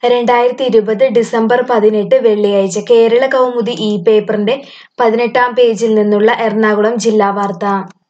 രണ്ടായിരത്തി ഇരുപത് ഡിസംബർ പതിനെട്ട് വെള്ളിയാഴ്ച കേരള കൗമുദി ഇ പേപ്പറിന്റെ പതിനെട്ടാം പേജിൽ നിന്നുള്ള എറണാകുളം ജില്ലാ വാർത്ത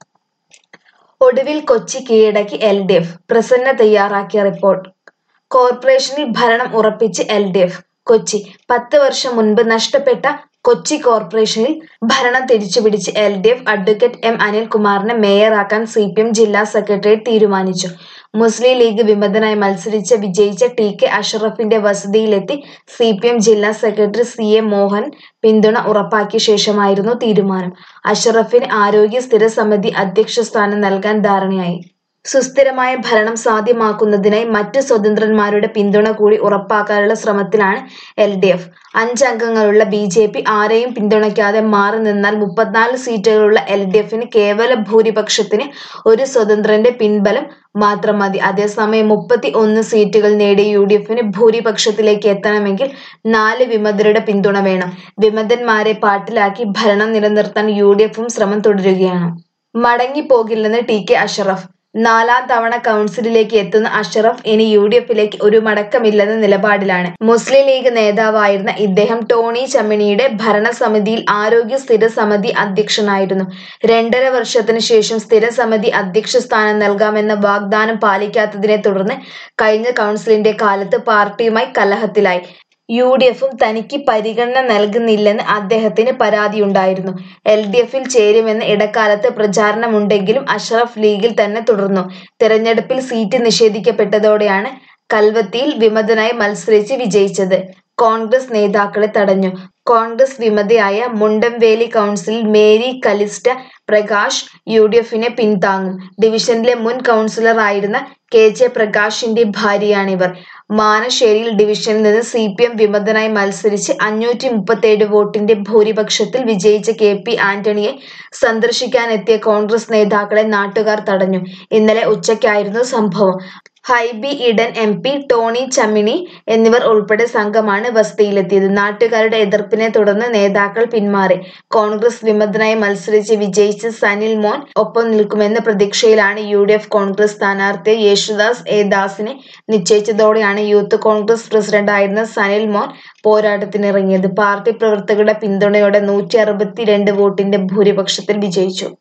ഒടുവിൽ കൊച്ചി കീഴടക്കി എൽ ഡി എഫ് പ്രസന്ന തയ്യാറാക്കിയ റിപ്പോർട്ട് കോർപ്പറേഷനിൽ ഭരണം ഉറപ്പിച്ച് എൽ ഡി എഫ് കൊച്ചി പത്ത് വർഷം മുൻപ് നഷ്ടപ്പെട്ട കൊച്ചി കോർപ്പറേഷനിൽ ഭരണം തിരിച്ചുപിടിച്ച് L D F advocate M അനിൽകുമാറിനെ മേയറാക്കാൻ സി പി എം ജില്ലാ സെക്രട്ടേറിയറ്റ് തീരുമാനിച്ചു മുസ്ലിം ലീഗ് വിമതനായി മത്സരിച്ച് വിജയിച്ച ടി കെ അഷറഫിന്റെ വസതിയിലെത്തി സി പി എം ജില്ലാ സെക്രട്ടറി സി എ മോഹൻ പിന്തുണ ഉറപ്പാക്കിയ ശേഷമായിരുന്നു തീരുമാനം അഷറഫിന് ആരോഗ്യ സ്ഥിരസമിതി അധ്യക്ഷ സ്ഥാനം നൽകാൻ ധാരണയായി സുസ്ഥിരമായ ഭരണം സാധ്യമാക്കുന്നതിനായി മറ്റ് സ്വതന്ത്രന്മാരുടെ പിന്തുണ കൂടി ഉറപ്പാക്കാനുള്ള ശ്രമത്തിലാണ് എൽ ഡി എഫ് അഞ്ചംഗങ്ങളുള്ള ബി ജെ പി ആരെയും പിന്തുണയ്ക്കാതെ മാറി നിന്നാൽ മുപ്പത്തിനാല് സീറ്റുകളുള്ള എൽ ഡി എഫിന് കേവല ഭൂരിപക്ഷത്തിന് ഒരു സ്വതന്ത്രന്റെ പിൻബലം മാത്രം മതി അതേസമയം മുപ്പത്തി ഒന്ന് സീറ്റുകൾ നേടിയ യു ഡി എഫിന് ഭൂരിപക്ഷത്തിലേക്ക് എത്തണമെങ്കിൽ നാല് വിമതരുടെ പിന്തുണ വേണം വിമതന്മാരെ പാട്ടിലാക്കി ഭരണം നിലനിർത്താൻ യു ഡി എഫും ശ്രമം തുടരുകയാണ് മടങ്ങിപ്പോകില്ലെന്ന് ടി കെ അഷറഫ് നാലാം തവണ കൗൺസിലിലേക്ക് എത്തുന്ന അഷറഫ് ഇനി യു ഡി എഫിലേക്ക് ഒരു മടക്കമില്ലെന്ന നിലപാടിലാണ് മുസ്ലിം ലീഗ് നേതാവായിരുന്ന ഇദ്ദേഹം ടോണി ചമ്മിണിയുടെ ഭരണസമിതിയിൽ ആരോഗ്യ സ്ഥിരസമിതി അധ്യക്ഷനായിരുന്നു രണ്ടര വർഷത്തിന് ശേഷം സ്ഥിരസമിതി അധ്യക്ഷ സ്ഥാനം നൽകാമെന്ന വാഗ്ദാനം പാലിക്കാത്തതിനെ തുടർന്ന് കഴിഞ്ഞ കൗൺസിലിന്റെ കാലത്ത് പാർട്ടിയുമായി കലഹത്തിലായി യു ഡി എഫും തനിക്ക് പരിഗണന നൽകുന്നില്ലെന്ന് അദ്ദേഹത്തിന് പരാതിയുണ്ടായിരുന്നു എൽ ഡി എഫിൽ ചേരുമെന്ന് ഇടക്കാലത്ത് പ്രചാരണമുണ്ടെങ്കിലും അഷറഫ് ലീഗിൽ തന്നെ തുടർന്നു തെരഞ്ഞെടുപ്പിൽ സീറ്റ് നിഷേധിക്കപ്പെട്ടതോടെയാണ് കൽവത്തിയിൽ വിമതനായി മത്സരിച്ച് വിജയിച്ചത് കോൺഗ്രസ് നേതാക്കളെ തടഞ്ഞു കോൺഗ്രസ് വിമതയായ മുണ്ടംവേലി കൗൺസിലിൽ Mary Kalista Prakash U D എഫിനെ പിന്താങ്ങും ഡിവിഷനിലെ മുൻ കൗൺസിലറായിരുന്ന കെ ജെ പ്രകാശിന്റെ ഭാര്യയാണിവർ മാനശ്ശേരിയിൽ ഡിവിഷനിൽ നിന്ന് സി പി എം വിമതനായി മത്സരിച്ച് അഞ്ഞൂറ്റി മുപ്പത്തേഴ് വോട്ടിന്റെ ഭൂരിപക്ഷത്തിൽ വിജയിച്ച കെ പി ആന്റണിയെ സന്ദർശിക്കാനെത്തിയ കോൺഗ്രസ് നേതാക്കളെ നാട്ടുകാർ തടഞ്ഞു ഇന്നലെ ഉച്ചയ്ക്കായിരുന്നു സംഭവം Hibi Eden M P Tony Chammany എന്നിവർ ഉൾപ്പെടെ സംഘമാണ് വസതിയിലെത്തിയത് നാട്ടുകാരുടെ എതിർപ്പിനെ തുടർന്ന് നേതാക്കൾ പിന്മാറി കോൺഗ്രസ് വിമതനായി മത്സരിച്ച് വിജയിച്ച സനിൽ മോൻ ഒപ്പം നിൽക്കുമെന്ന പ്രതീക്ഷയിലാണ് യു ഡി എഫ് കോൺഗ്രസ് സ്ഥാനാർത്ഥി യേശുദാസ് എ ദാസിനെ നിശ്ചയിച്ചതോടെയാണ് യൂത്ത് കോൺഗ്രസ് പ്രസിഡന്റായിരുന്ന സനിൽ മോൻ പോരാട്ടത്തിനിറങ്ങിയത് പാർട്ടി പ്രവർത്തകരുടെ പിന്തുണയോടെ നൂറ്റി അറുപത്തിരണ്ട് വോട്ടിന്റെ ഭൂരിപക്ഷത്തിൽ വിജയിച്ചു